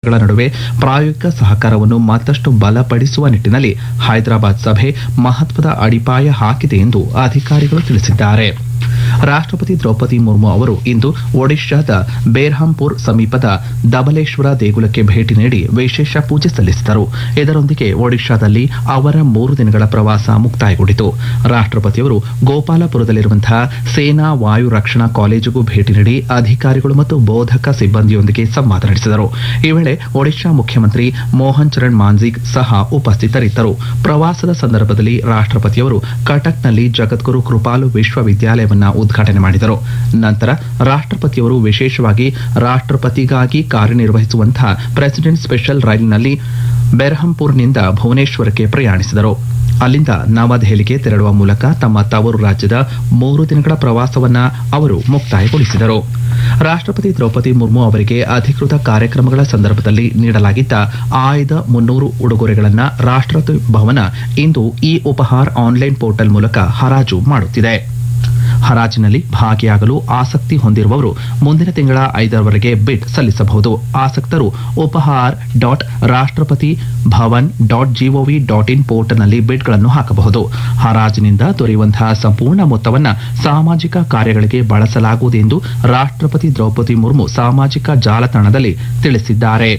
ರಾಷ್ಟ್ರಗಳ ನಡುವೆ ಪ್ರಾಯೋಗಿಕ ಸಹಕಾರವನ್ನು ಮತ್ತಷ್ಟು ಬಲಪಡಿಸುವ ನಿಟ್ಟಿನಲ್ಲಿ ಹೈದರಾಬಾದ್ ಸಭೆ ಮಹತ್ವದ ಅಡಿಪಾಯ ಹಾಕಿದೆ ಎಂದು ಅಧಿಕಾರಿಗಳು ತಿಳಿಸಿದ್ದಾರೆ ರಾಷ್ಟ್ರಪತಿ ದ್ರೌಪದಿ ಮುರ್ಮು ಅವರು ಇಂದು ಒಡಿಶಾದ ಬೇರ್ಹಾಂಪುರ್ ಸಮೀಪದ ದಬಲೇಶ್ವರ ದೇಗುಲಕ್ಕೆ ಭೇಟಿ ನೀಡಿ ವಿಶೇಷ ಪೂಜೆ ಸಲ್ಲಿಸಿದರು ಇದರೊಂದಿಗೆ ಒಡಿಶಾದಲ್ಲಿ ಅವರ ಮೂರು ದಿನಗಳ ಪ್ರವಾಸ ಮುಕ್ತಾಯಗೊಂಡಿತು ರಾಷ್ಟ್ರಪತಿಯವರು ಗೋಪಾಲಪುರದಲ್ಲಿರುವಂತಹ ಸೇನಾ ವಾಯು ರಕ್ಷಣಾ ಕಾಲೇಜಿಗೂ ಭೇಟಿ ನೀಡಿ ಅಧಿಕಾರಿಗಳು ಮತ್ತು ಬೋಧಕ ಸಿಬ್ಬಂದಿಯೊಂದಿಗೆ ಸಂವಾದ ನಡೆಸಿದರು ಈ ವೇಳೆ ಒಡಿಶಾ ಮುಖ್ಯಮಂತ್ರಿ ಮೋಹನ್ ಚರಣ್ ಮಾಂಜಿಗ್ ಸಹ ಉಪಸ್ಥಿತರಿದ್ದರು ಪ್ರವಾಸದ ಸಂದರ್ಭದಲ್ಲಿ ರಾಷ್ಟ್ರಪತಿಯವರು ಕಟಕ್ನಲ್ಲಿ ಜಗದ್ಗುರು ಕೃಪಾಲು ವಿಶ್ವವಿದ್ಯಾಲಯವನ್ನ ಉದ್ಘಾಟನೆ ಮಾಡಿದರು ನಂತರ ರಾಷ್ಟ್ರಪತಿಯವರು ವಿಶೇಷವಾಗಿ ರಾಷ್ಟ್ರಪತಿಗಾಗಿ ಕಾರ್ಯನಿರ್ವಹಿಸುವಂತಹ ಪ್ರೆಸಿಡೆಂಟ್ ಸ್ಪೆಷಲ್ ರೈಲಿನಲ್ಲಿ ಬೆರ್ಹಂಪುರ್ನಿಂದ ಭುವನೇಶ್ವರಕ್ಕೆ ಪ್ರಯಾಣಿಸಿದರು ಅಲ್ಲಿಂದ ನವದೆಹಲಿಗೆ ತೆರಳುವ ಮೂಲಕ ತಮ್ಮ ತವರು ರಾಜ್ಯದ ಮೂರು ದಿನಗಳ ಪ್ರವಾಸವನ್ನ ಅವರು ಮುಕ್ತಾಯಗೊಳಿಸಿದರು ರಾಷ್ಟ್ರಪತಿ ದ್ರೌಪದಿ ಮುರ್ಮು ಅವರಿಗೆ ಅಧಿಕೃತ ಕಾರ್ಯಕ್ರಮಗಳ ಸಂದರ್ಭದಲ್ಲಿ ನೀಡಲಾಗಿದ್ದ ಆಯ್ದ ಮುನ್ನೂರು ಉಡುಗೊರೆಗಳನ್ನು ರಾಷ್ಟ್ರಪತಿ ಭವನ ಇಂದು ಇ ಉಪಹಾರ್ ಆನ್ಲೈನ್ ಪೋರ್ಟಲ್ ಮೂಲಕ ಹರಾಜು ಮಾಡುತ್ತಿದೆ ಹರಾಜಿನಲ್ಲಿ ಭಾಗಿಯಾಗಲು ಆಸಕ್ತಿ ಹೊಂದಿರುವವರು ಮುಂದಿನ ತಿಂಗಳ ಐದರವರೆಗೆ ಬಿಡ್ ಸಲ್ಲಿಸಬಹುದು ಆಸಕ್ತರು Upahaar dot Rashtrapati Bhavan dot GOV dot in ಪೋರ್ಟಲ್ನಲ್ಲಿ ಬಿಡ್ಗಳನ್ನು ಹಾಕಬಹುದು ಹರಾಜಿನಿಂದ ದೊರೆಯುವಂತಹ ಸಂಪೂರ್ಣ ಮೊತ್ತವನ್ನು ಸಾಮಾಜಿಕ ಕಾರ್ಯಗಳಿಗೆ ಬಳಸಲಾಗುವುದು ಎಂದು ರಾಷ್ಟ್ರಪತಿ ದ್ರೌಪದಿ ಮುರ್ಮು ಸಾಮಾಜಿಕ ಜಾಲತಾಣದಲ್ಲಿ ತಿಳಿಸಿದ್ದಾರೆ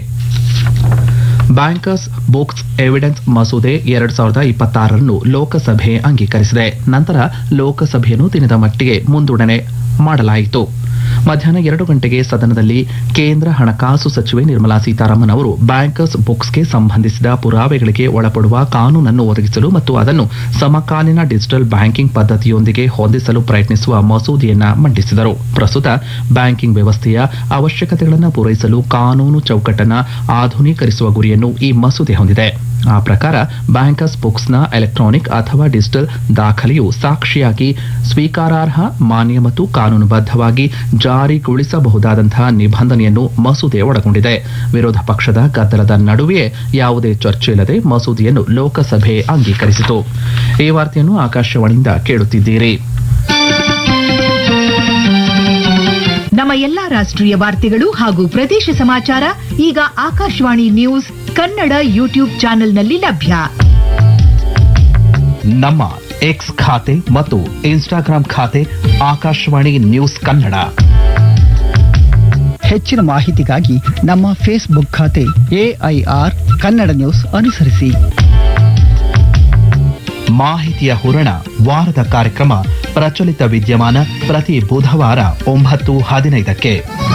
ಬ್ಯಾಂಕರ್ಸ್ ಬುಕ್ಸ್ ಎವಿಡೆನ್ಸ್ ಮಸೂದೆ ಎರಡ್ ಸಾವಿರದ ಇಪ್ಪತ್ತಾರನ್ನು ಲೋಕಸಭೆ ಅಂಗೀಕರಿಸಿದೆ ನಂತರ ಲೋಕಸಭೆಯನ್ನು ದಿನದ ಮಟ್ಟಿಗೆ ಮುಂದೂಡಣೆ ಮಾಡಲಾಯಿತು ಮಧ್ಯಾಹ್ನ ಎರಡು ಗಂಟೆಗೆ ಸದನದಲ್ಲಿ ಕೇಂದ್ರ ಹಣಕಾಸು ಸಚಿವೆ ನಿರ್ಮಲಾ ಸೀತಾರಾಮನ್ ಅವರು ಬ್ಯಾಂಕರ್ಸ್ ಬುಕ್ಸ್ಗೆ ಸಂಬಂಧಿಸಿದ ಪುರಾವೆಗಳಿಗೆ ಒಳಪಡುವ ಕಾನೂನನ್ನು ಒದಗಿಸಲು ಮತ್ತು ಅದನ್ನು ಸಮಕಾಲೀನ ಡಿಜಿಟಲ್ ಬ್ಯಾಂಕಿಂಗ್ ಪದ್ಧತಿಯೊಂದಿಗೆ ಹೊಂದಿಸಲು ಪ್ರಯತ್ನಿಸುವ ಮಸೂದೆಯನ್ನ ಮಂಡಿಸಿದರು ಪ್ರಸ್ತುತ ಬ್ಯಾಂಕಿಂಗ್ ವ್ಯವಸ್ಥೆಯ ಅವಶ್ಯಕತೆಗಳನ್ನು ಪೂರೈಸಲು ಕಾನೂನು ಚೌಕಟ್ಟನ್ನು ಆಧುನೀಕರಿಸುವ ಗುರಿಯನ್ನು ಈ ಮಸೂದೆ ಹೊಂದಿದೆ ಆ ಪ್ರಕಾರ ಬ್ಯಾಂಕರ್ಸ್ ಬುಕ್ಸ್ನ ಎಲೆಕ್ಟ್ರಾನಿಕ್ ಅಥವಾ ಡಿಜಿಟಲ್ ದಾಖಲೆಯು ಸಾಕ್ಷಿಯಾಗಿ ಸ್ವೀಕಾರಾರ್ಹ ಮಾನ್ಯ ಮತ್ತು ಕಾನೂನುಬದ್ಧವಾಗಿ ಜಾರಿಗೊಳಿಸಬಹುದಾದಂತಹ ನಿಬಂಧನೆಯನ್ನು ಮಸೂದೆ ಒಳಗೊಂಡಿದೆ ವಿರೋಧ ಪಕ್ಷದ ಗದ್ದಲದ ನಡುವೆಯೇ ಯಾವುದೇ ಚರ್ಚೆ ಇಲ್ಲದೆ ಮಸೂದೆಯನ್ನು ಲೋಕಸಭೆ ಅಂಗೀಕರಿಸಿತು ಈ ವಾರ್ತೆಯನ್ನು ಆಕಾಶವಾಣಿಯಿಂದ ಕೇಳುತ್ತಿದ್ದೀರಿ ನಮ್ಮ ಎಲ್ಲಾ ರಾಷ್ಟ್ರೀಯ ವಾರ್ತೆಗಳು ಹಾಗೂ ಪ್ರದೇಶ ಸಮಾಚಾರ ಈಗ ಆಕಾಶವಾಣಿ ನ್ಯೂಸ್ ಕನ್ನಡ ಯೂಟ್ಯೂಬ್ ಚಾನೆಲ್ನಲ್ಲಿ ಲಭ್ಯ ನಮ್ಮ ಎಕ್ಸ್ ಖಾತೆ ಮತ್ತು ಇನ್ಸ್ಟಾಗ್ರಾಂ ಖಾತೆ ಆಕಾಶವಾಣಿ ನ್ಯೂಸ್ ಕನ್ನಡ ಹೆಚ್ಚಿನ ಮಾಹಿತಿಗಾಗಿ ನಮ್ಮ ಫೇಸ್ಬುಕ್ ಖಾತೆ ಎಐಆರ್ ಕನ್ನಡ ನ್ಯೂಸ್ ಅನುಸರಿಸಿ ಮಾಹಿತಿಯ ಹೂರಣ ವಾರದ ಕಾರ್ಯಕ್ರಮ ಪ್ರಚಲಿತ ವಿದ್ಯಮಾನ ಪ್ರತಿ ಬುಧವಾರ ಒಂಬತ್ತು ಹದಿನೈದಕ್ಕೆ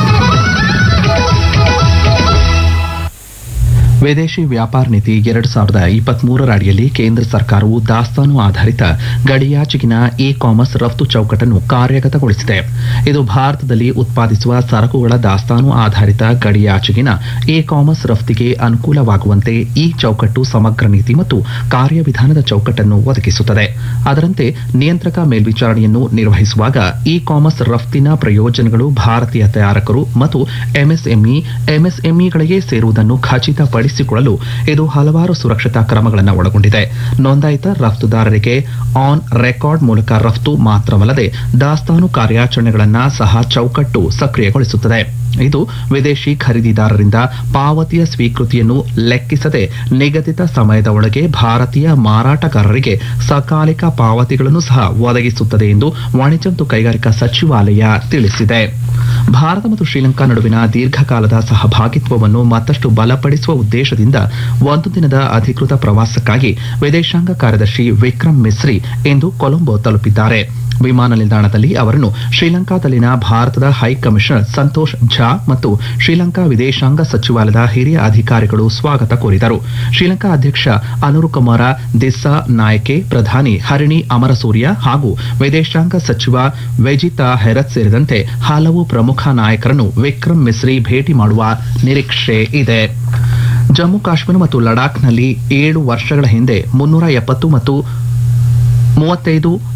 ವಿದೇಶಿ ವ್ಯಾಪಾರ ನೀತಿ ಎರಡು ಸಾವಿರದ ಇಪ್ಪತ್ಮೂರರ ಅಡಿಯಲ್ಲಿ ಕೇಂದ್ರ ಸರ್ಕಾರವು ದಾಸ್ತಾನು ಆಧಾರಿತ ಗಡಿಯಾಚೆಗಿನ ಇ ಕಾಮರ್ಸ್ ರಫ್ತು ಚೌಕಟ್ಟನ್ನು ಕಾರ್ಯಗತಗೊಳಿಸಿದೆ ಇದು ಭಾರತದಲ್ಲಿ ಉತ್ಪಾದಿಸುವ ಸರಕುಗಳ ದಾಸ್ತಾನು ಆಧಾರಿತ ಗಡಿಯಾಚೆಗಿನ ಇ ಕಾಮರ್ಸ್ ರಫ್ತಿಗೆ ಅನುಕೂಲವಾಗುವಂತೆ ಈ ಚೌಕಟ್ಟು ಸಮಗ್ರ ನೀತಿ ಮತ್ತು ಕಾರ್ಯವಿಧಾನದ ಚೌಕಟ್ಟನ್ನು ಒದಗಿಸುತ್ತದೆ ಅದರಂತೆ ನಿಯಂತ್ರಕ ಮೇಲ್ವಿಚಾರಣೆಯನ್ನು ನಿರ್ವಹಿಸುವಾಗ ಇ ಕಾಮರ್ಸ್ ರಫ್ತಿನ ಪ್ರಯೋಜನಗಳು ಭಾರತೀಯ ತಯಾರಕರು ಮತ್ತು ಎಂಎಸ್ಎಂಇ ಎಂಎಸ್ಎಂಇಗಳಿಗೆ ಸೇರುವುದನ್ನು ಖಚಿತಪಡಿಸಿಕೊಳ್ಳಲು ಇದು ಹಲವಾರು ಸುರಕ್ಷತಾ ಕ್ರಮಗಳನ್ನು ಒಳಗೊಂಡಿದೆ ನೋಂದಾಯಿತ ರಫ್ತುದಾರರಿಗೆ ಆನ್ ರೆಕಾರ್ಡ್ ಮೂಲಕ ರಫ್ತು ಮಾತ್ರವಲ್ಲದೆ ದಾಸ್ತಾನು ಕಾರ್ಯಾಚರಣೆಗಳನ್ನು ಸಹ ಚೌಕಟ್ಟು ಸಕ್ರಿಯಗೊಳಿಸುತ್ತದೆ ಇದು ವಿದೇಶಿ ಖರೀದಿದಾರರಿಂದ ಪಾವತಿಯ ಸ್ವೀಕೃತಿಯನ್ನು ಲೆಕ್ಕಿಸದೆ ನಿಗದಿತ ಸಮಯದ ಒಳಗೆ ಭಾರತೀಯ ಮಾರಾಟಗಾರರಿಗೆ ಸಕಾಲಿಕ ಪಾವತಿಗಳನ್ನು ಸಹ ಒದಗಿಸುತ್ತದೆ ಎಂದು ವಾಣಿಜ್ಯ ಮತ್ತು ಕೈಗಾರಿಕಾ ಸಚಿವಾಲಯ ತಿಳಿಸಿದೆ ಭಾರತ ಮತ್ತು ಶ್ರೀಲಂಕಾ ನಡುವಿನ ದೀರ್ಘಕಾಲದ ಸಹಭಾಗಿತ್ವವನ್ನು ಮತ್ತಷ್ಟು ಬಲಪಡಿಸುವ ಉದ್ದೇಶದಿಂದ ಒಂದು ದಿನದ ಅಧಿಕೃತ ಪ್ರವಾಸಕ್ಕಾಗಿ ವಿದೇಶಾಂಗ ಕಾರ್ಯದರ್ಶಿ ವಿಕ್ರಮ್ ಮಿಸ್ರಿ ಇಂದು ಕೊಲಂಬೋ ತಲುಪಿದ್ದಾರೆ ವಿಮಾನ ನಿಲ್ದಾಣದಲ್ಲಿ ಅವರನ್ನು ಶ್ರೀಲಂಕಾದಲ್ಲಿನ ಭಾರತದ ಹೈ ಕಮಿಷನರ್ ಸಂತೋಷ್ ಝಾ ಮತ್ತು ಶ್ರೀಲಂಕಾ ವಿದೇಶಾಂಗ ಸಚಿವಾಲಯದ ಹಿರಿಯ ಅಧಿಕಾರಿಗಳು ಸ್ವಾಗತ ಕೋರಿದರು ಶ್ರೀಲಂಕಾ ಅಧ್ಯಕ್ಷ ಅನುರುಕುಮಾರ ದಿಸ್ಸಾ ನಾಯಕೆ ಪ್ರಧಾನಿ ಹರಿಣಿ ಅಮರಸೂರ್ಯ ಹಾಗೂ ವಿದೇಶಾಂಗ ಸಚಿವ ವೆಜಿತಾ ಹೆರತ್ ಸೇರಿದಂತೆ ಹಲವು ಪ್ರಮುಖ ನಾಯಕರನ್ನು ವಿಕ್ರಮ್ ಮಿಸ್ರಿ ಭೇಟಿ ಮಾಡುವ ನಿರೀಕ್ಷೆ ಇದೆ ಜಮ್ಮು ಕಾಶ್ಮೀರ ಮತ್ತು ಲಡಾಖ್ನಲ್ಲಿ ಏಳು ವರ್ಷಗಳ ಹಿಂದೆ ಮುನ್ನೂರ ಎಪ್ಪತ್ತು ಮತ್ತು ಮೂವತ್ತೈದು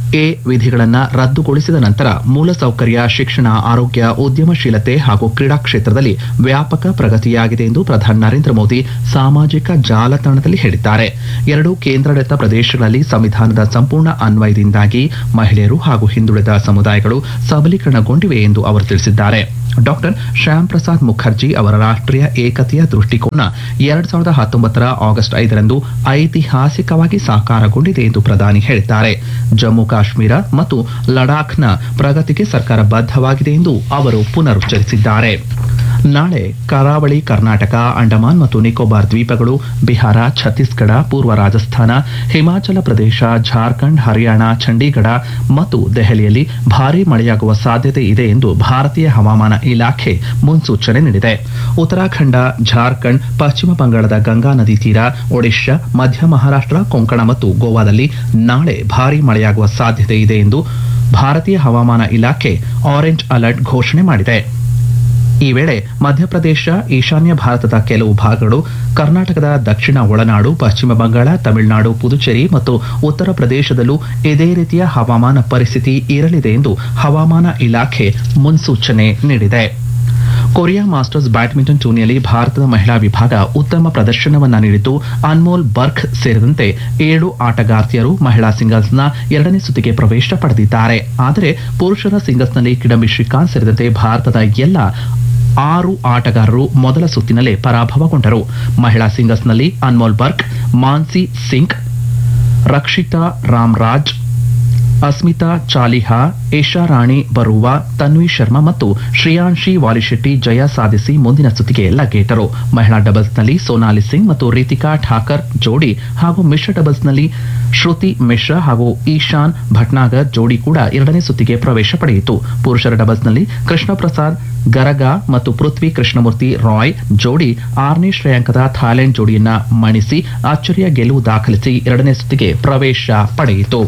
ಎ ವಿಧಿಗಳನ್ನು ರದ್ದುಗೊಳಿಸಿದ ನಂತರ ಮೂಲಸೌಕರ್ಯ ಶಿಕ್ಷಣ ಆರೋಗ್ಯ ಉದ್ಯಮಶೀಲತೆ ಹಾಗೂ ಕ್ರೀಡಾ ಕ್ಷೇತ್ರದಲ್ಲಿ ವ್ಯಾಪಕ ಪ್ರಗತಿಯಾಗಿದೆ ಎಂದು ಪ್ರಧಾನಿ ನರೇಂದ್ರ ಮೋದಿ ಸಾಮಾಜಿಕ ಜಾಲತಾಣದಲ್ಲಿ ಹೇಳಿದ್ದಾರೆ ಎರಡು ಕೇಂದ್ರಾಡಳಿತ ಪ್ರದೇಶಗಳಲ್ಲಿ ಸಂವಿಧಾನದ ಸಂಪೂರ್ಣ ಅನ್ವಯದಿಂದಾಗಿ ಮಹಿಳೆಯರು ಹಾಗೂ ಹಿಂದುಳಿದ ಸಮುದಾಯಗಳು ಸಬಲೀಕರಣಗೊಂಡಿವೆ ಎಂದು ಅವರು ತಿಳಿಸಿದ್ದಾರೆ ಡಾಕ್ಟರ್ ಶ್ಯಾಮ್ ಪ್ರಸಾದ್ ಮುಖರ್ಜಿ ಅವರ ರಾಷ್ಟ್ರೀಯ ಏಕತೆಯ ದೃಷ್ಟಿಕೋನ ಎರಡ್ ಸಾವಿರದ ಹತ್ತೊಂಬತ್ತರ ಆಗಸ್ಟ್ ಐದರಂದು ಐತಿಹಾಸಿಕವಾಗಿ ಸಾಕಾರಗೊಂಡಿದೆ ಎಂದು ಪ್ರಧಾನಿ ಹೇಳಿದ್ದಾರೆ ಜಮ್ಮು ಕಾಶ್ಮೀರ ಮತ್ತು ಲಡಾಖ್ನ ಪ್ರಗತಿಗೆ ಸರ್ಕಾರ ಬದ್ಧವಾಗಿದೆ ಎಂದು ಅವರು ಪುನರುಚ್ಚರಿಸಿದ್ದಾರೆ ನಾಳೆ ಕರಾವಳಿ ಕರ್ನಾಟಕ ಅಂಡಮಾನ್ ಮತ್ತು ನಿಕೋಬಾರ್ ದ್ವೀಪಗಳು ಬಿಹಾರ ಛತ್ತೀಸ್ಗಢ ಪೂರ್ವ ರಾಜಸ್ಥಾನ ಹಿಮಾಚಲ ಪ್ರದೇಶ ಜಾರ್ಖಂಡ್ ಹರಿಯಾಣ ಚಂಡೀಗಢ ಮತ್ತು ದೆಹಲಿಯಲ್ಲಿ ಭಾರೀ ಮಳೆಯಾಗುವ ಸಾಧ್ಯತೆ ಇದೆ ಎಂದು ಭಾರತೀಯ ಹವಾಮಾನ ಇಲಾಖೆ ಮುನ್ಸೂಚನೆ ನೀಡಿದೆ ಉತ್ತರಾಖಂಡ ಜಾರ್ಖಂಡ್ ಪಶ್ಚಿಮ ಬಂಗಾಳದ ಗಂಗಾ ನದಿ ತೀರ ಒಡಿಶಾ ಮಧ್ಯ ಮಹಾರಾಷ್ಟ್ರ ಕೊಂಕಣ ಮತ್ತು ಗೋವಾದಲ್ಲಿ ನಾಳೆ ಭಾರೀ ಮಳೆಯಾಗುವ ಸಾಧ್ಯತೆ ಇದೆ ಎಂದು ಭಾರತೀಯ ಹವಾಮಾನ ಇಲಾಖೆ ಆರೆಂಜ್ ಅಲರ್ಟ್ ಘೋಷಣೆ ಮಾಡಿದೆ ಈ ವೇಳೆ ಮಧ್ಯಪ್ರದೇಶ ಈಶಾನ್ಯ ಭಾರತದ ಕೆಲವು ಭಾಗಗಳು ಕರ್ನಾಟಕದ ದಕ್ಷಿಣ ಒಳನಾಡು ಪಶ್ಚಿಮ ಬಂಗಾಳ ತಮಿಳುನಾಡು ಪುದುಚೇರಿ ಮತ್ತು ಉತ್ತರ ಪ್ರದೇಶದಲ್ಲೂ ಇದೇ ರೀತಿಯ ಹವಾಮಾನ ಪರಿಸ್ಥಿತಿ ಇರಲಿದೆ ಎಂದು ಹವಾಮಾನ ಇಲಾಖೆ ಮುನ್ಸೂಚನೆ ನೀಡಿದೆ ಕೊರಿಯಾ ಮಾಸ್ಟರ್ಸ್ ಬ್ಯಾಡ್ಮಿಂಟನ್ ಟೂರ್ನಿಯಲ್ಲಿ ಭಾರತದ ಮಹಿಳಾ ವಿಭಾಗ ಉತ್ತಮ ಪ್ರದರ್ಶನವನ್ನ ನೀಡಿದ್ದು ಅನ್ಮೋಲ್ ಬರ್ಖ್ ಸೇರಿದಂತೆ ಏಳು ಆಟಗಾರ್ತಿಯರು ಮಹಿಳಾ ಸಿಂಗಲ್ಸ್ನ ಎರಡನೇ ಸುತ್ತಿಗೆ ಪ್ರವೇಶ ಪಡೆದಿದ್ದಾರೆ ಆದರೆ ಪುರುಷರ ಸಿಂಗಲ್ಸ್ನಲ್ಲಿ ಕಿಡಂಬಿ ಶ್ರೀಕಾಂತ್ ಸೇರಿದಂತೆ ಭಾರತದ ಎಲ್ಲ ಆರು ಆಟಗಾರರು ಮೊದಲ ಸುತ್ತಿನಲ್ಲೇ ಪರಾಭವಗೊಂಡರು ಮಹಿಳಾ ಸಿಂಗಲ್ಸ್ನಲ್ಲಿ ಅನ್ಮೋಲ್ ಬರ್ಕ್ ಮಾನ್ಸಿ ಸಿಂಗ್ ರಕ್ಷಿತಾ ರಾಮ್ರಾಜ್ ಅಸ್ಮಿತಾ ಚಾಲಿಹಾ ಏಷಾರಾಣಿ ಬರುವ ತನ್ವಿ ಶರ್ಮಾ ಮತ್ತು ಶ್ರೇಯಾಂಶಿ ವಾಲಿಶೆಟ್ಟಿ ಜಯ ಸಾಧಿಸಿ ಮುಂದಿನ ಸುತ್ತಿಗೆ ಲಗ್ಗೇಟರು ಮಹಿಳಾ ಡಬಲ್ಸ್ನಲ್ಲಿ ಸೋನಾಲಿ ಸಿಂಗ್ ಮತ್ತು ರೀತಿಕಾ ಠಾಕರ್ ಜೋಡಿ ಹಾಗೂ ಮಿಶ್ರ ಡಬಲ್ಸ್ನಲ್ಲಿ ಶ್ರುತಿ ಮಿಶ್ರಾ ಹಾಗೂ ಈಶಾನ್ ಭಟ್ನಾಗರ್ ಜೋಡಿ ಕೂಡ ಎರಡನೇ ಸುತ್ತಿಗೆ ಪ್ರವೇಶ ಪಡೆಯಿತು ಪುರುಷರ ಡಬಲ್ಸ್ನಲ್ಲಿ ಕೃಷ್ಣ ಪ್ರಸಾದ್ ಗರಗ ಮತ್ತು ಪೃಥ್ವಿ ಕೃಷ್ಣಮೂರ್ತಿ ರಾಯ್ ಜೋಡಿ ಆರನೇ ಶ್ರೇಯಾಂಕದ ಥಾಯ್ಲೆಂಡ್ ಜೋಡಿಯನ್ನ ಮಣಿಸಿ ಅಚ್ಚರಿಯ ಗೆಲುವು ದಾಖಲಿಸಿ ಎರಡನೇ ಸುತ್ತಿಗೆ ಪ್ರವೇಶ ಪಡೆಯಿತು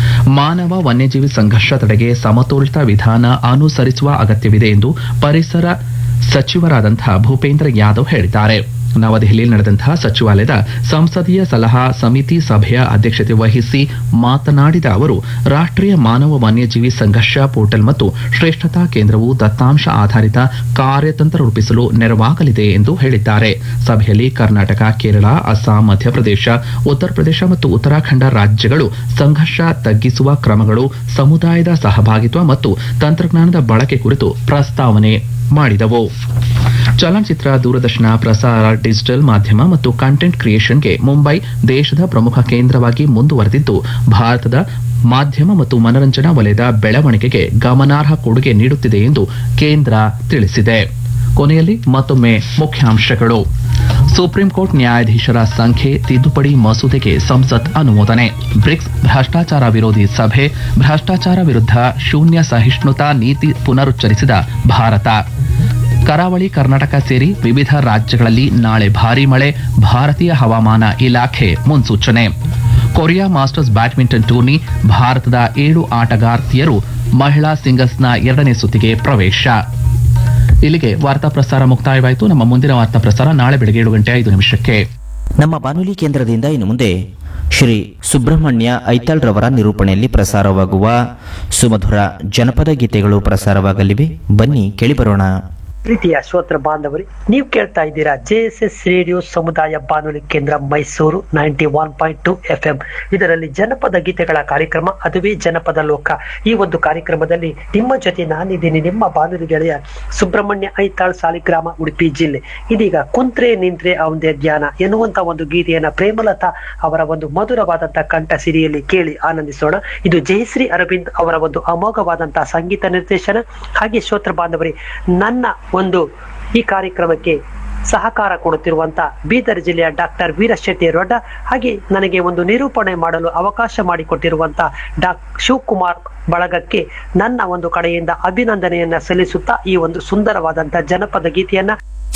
ಮಾನವ ವನ್ಯಜೀವಿ ಸಂಘರ್ಷ ತಡೆಗೆ ಸಮತೋಲಿತ ವಿಧಾನ ಅನುಸರಿಸುವ ಅಗತ್ಯವಿದೆ ಎಂದು ಪರಿಸರ ಸಚಿವರಾದಂತಹ ಭೂಪೇಂದ್ರ ಯಾದವ್ ಹೇಳಿದ್ದಾರೆ ನವದೆಹಲಿಯಲ್ಲಿ ನಡೆದಂತಹ ಸಚಿವಾಲಯದ ಸಂಸದೀಯ ಸಲಹಾ ಸಮಿತಿ ಸಭೆಯ ಅಧ್ಯಕ್ಷತೆ ವಹಿಸಿ ಮಾತನಾಡಿದ ಅವರು ರಾಷ್ಟ್ರೀಯ ಮಾನವ ವನ್ಯಜೀವಿ ಸಂಘರ್ಷ ಪೋರ್ಟಲ್ ಮತ್ತು ಶ್ರೇಷ್ಠತಾ ಕೇಂದ್ರವು ದತ್ತಾಂಶ ಆಧಾರಿತ ಕಾರ್ಯತಂತ್ರ ರೂಪಿಸಲು ನೆರವಾಗಲಿದೆ ಎಂದು ಹೇಳಿದ್ದಾರೆ ಸಭೆಯಲ್ಲಿ ಕರ್ನಾಟಕ ಕೇರಳ ಅಸ್ಸಾಂ ಮಧ್ಯಪ್ರದೇಶ ಉತ್ತರ ಪ್ರದೇಶ ಮತ್ತು ಉತ್ತರಾಖಂಡ ರಾಜ್ಯಗಳು ಸಂಘರ್ಷ ತಗ್ಗಿಸುವ ಕ್ರಮಗಳು ಸಮುದಾಯದ ಸಹಭಾಗಿತ್ವ ಮತ್ತು ತಂತ್ರಜ್ಞಾನದ ಬಳಕೆ ಕುರಿತು ಪ್ರಸ್ತಾವನೆ ಮಾಡಿದವು ಚಲನಚಿತ್ರ ದೂರದರ್ಶನ ಪ್ರಸಾರ ಡಿಜಿಟಲ್ ಮಾಧ್ಯಮ ಮತ್ತು ಕಂಟೆಂಟ್ ಕ್ರಿಯೇಷನ್ಗೆ ಮುಂಬೈ ದೇಶದ ಪ್ರಮುಖ ಕೇಂದ್ರವಾಗಿ ಮುಂದುವರೆದಿದ್ದು ಭಾರತದ ಮಾಧ್ಯಮ ಮತ್ತು ಮನರಂಜನಾ ವಲಯದ ಬೆಳವಣಿಗೆಗೆ ಗಮನಾರ್ಹ ಕೊಡುಗೆ ನೀಡುತ್ತಿದೆ ಎಂದು ಕೇಂದ್ರ ತಿಳಿಸಿದೆ ಕೊನೆಯಲ್ಲಿ ಮತ್ತೊಮ್ಮೆ ಮುಖ್ಯಾಂಶಗಳು ಸುಪ್ರೀಂ ಕೋರ್ಟ್ ನ್ಯಾಯಾಧೀಶರ ಸಂಖ್ಯೆ ತಿದ್ದುಪಡಿ ಮಸೂದೆಗೆ ಸಂಸತ್ ಅನುಮೋದನೆ ಬ್ರಿಕ್ಸ್ ಭ್ರಷ್ಟಾಚಾರ ವಿರೋಧಿ ಸಭೆ ಭ್ರಷ್ಟಾಚಾರ ವಿರುದ್ಧ ಶೂನ್ಯ ಸಹಿಷ್ಣುತಾ ನೀತಿ ಪುನರುಚ್ಚರಿಸಿದ ಭಾರತ ಕರಾವಳಿ ಕರ್ನಾಟಕ ಸೇರಿ ವಿವಿಧ ರಾಜ್ಯಗಳಲ್ಲಿ ನಾಳೆ ಭಾರೀ ಮಳೆ ಭಾರತೀಯ ಹವಾಮಾನ ಇಲಾಖೆ ಮುನ್ಸೂಚನೆ ಕೊರಿಯಾ ಮಾಸ್ಟರ್ಸ್ ಬ್ಯಾಡ್ಮಿಂಟನ್ ಟೂರ್ನಿ ಭಾರತದ ಏಳು ಆಟಗಾರ್ತಿಯರು ಮಹಿಳಾ ಸಿಂಗಲ್ಸ್ನ ಎರಡನೇ ಸುತ್ತಿಗೆ ಪ್ರವೇಶ ಇಲ್ಲಿಗೆ ವಾರ್ತಾ ಪ್ರಸಾರ ಮುಕ್ತಾಯವಾಯಿತು ನಮ್ಮ ಮುಂದಿನ ವಾರ್ತಾ ಪ್ರಸಾರ ನಾಳೆ ಬೆಳಗ್ಗೆ ಏಳು ಗಂಟೆ ಐದು ನಿಮಿಷಕ್ಕೆ ನಮ್ಮ ಬಾನುಲಿ ಕೇಂದ್ರದಿಂದ ಇನ್ನು ಮುಂದೆ ಶ್ರೀ ಸುಬ್ರಹ್ಮಣ್ಯ ಐತಾಳ್ ರವರ ನಿರೂಪಣೆಯಲ್ಲಿ ಪ್ರಸಾರವಾಗುವ ಸುಮಧುರ ಜನಪದ ಗೀತೆಗಳು ಪ್ರಸಾರವಾಗಲಿವೆ ಬನ್ನಿ ಕೇಳಿಬರೋಣ ಪ್ರೀತಿಯ ಶ್ರೋತ್ರ ಬಾಂಧವರಿ ನೀವು ಕೇಳ್ತಾ ಇದ್ದೀರಾ ಜೆ ಎಸ್ ಎಸ್ ರೇಡಿಯೋ ಸಮುದಾಯ ಬಾನುಲಿ ಕೇಂದ್ರ Mysuru ninety one point two F M ಇದರಲ್ಲಿ ಜನಪದ ಗೀತೆಗಳ ಕಾರ್ಯಕ್ರಮ ಅದುವೇ ಜನಪದ ಲೋಕ ಈ ಒಂದು ಕಾರ್ಯಕ್ರಮದಲ್ಲಿ ನಿಮ್ಮ ಜೊತೆ ನಾನಿದ್ದೀನಿ ನಿಮ್ಮ ಬಾನುಲಿ ಗೆಳೆಯ ಸುಬ್ರಹ್ಮಣ್ಯ ಐತಾಳ್ ಸಾಲಿಗ್ರಾಮ ಉಡುಪಿ ಜಿಲ್ಲೆ ಇದೀಗ ಕುಂತ್ರೆ ನಿಂತ್ರೆ ಅವಂದೇ ಧ್ಯಾನ ಎನ್ನುವಂತ ಒಂದು ಗೀತೆಯನ್ನ ಪ್ರೇಮಲತಾ ಅವರ ಒಂದು ಮಧುರವಾದಂತಹ ಕಂಠ ಸಿರಿಯಲ್ಲಿ ಕೇಳಿ ಆನಂದಿಸೋಣ ಇದು ಜಯಶ್ರೀ ಅರವಿಂದ್ ಅವರ ಒಂದು ಅಮೋಘವಾದಂತಹ ಸಂಗೀತ ನಿರ್ದೇಶನ ಹಾಗೆ ಶ್ರೋತ್ರ ಬಾಂಧವರೇ ನನ್ನ ಒಂದು ಈ ಕಾರ್ಯಕ್ರಮಕ್ಕೆ ಸಹಕಾರ ಕೊಡುತ್ತಿರುವಂತ ಬೀದರ್ ಜಿಲ್ಲೆಯ ಡಾಕ್ಟರ್ ವೀರಶೆಟ್ಟಿ ರೊಡ್ಡ ಹಾಗೆ ನನಗೆ ಒಂದು ನಿರೂಪಣೆ ಮಾಡಲು ಅವಕಾಶ ಮಾಡಿಕೊಟ್ಟಿರುವಂತ ಡಾಕ್ ಶಿವಕುಮಾರ್ ಬಳಗಕ್ಕೆ ನನ್ನ ಒಂದು ಕಡೆಯಿಂದ ಅಭಿನಂದನೆಯನ್ನ ಸಲ್ಲಿಸುತ್ತಾ ಈ ಒಂದು ಸುಂದರವಾದಂತ ಜನಪದ ಗೀತೆಯನ್ನ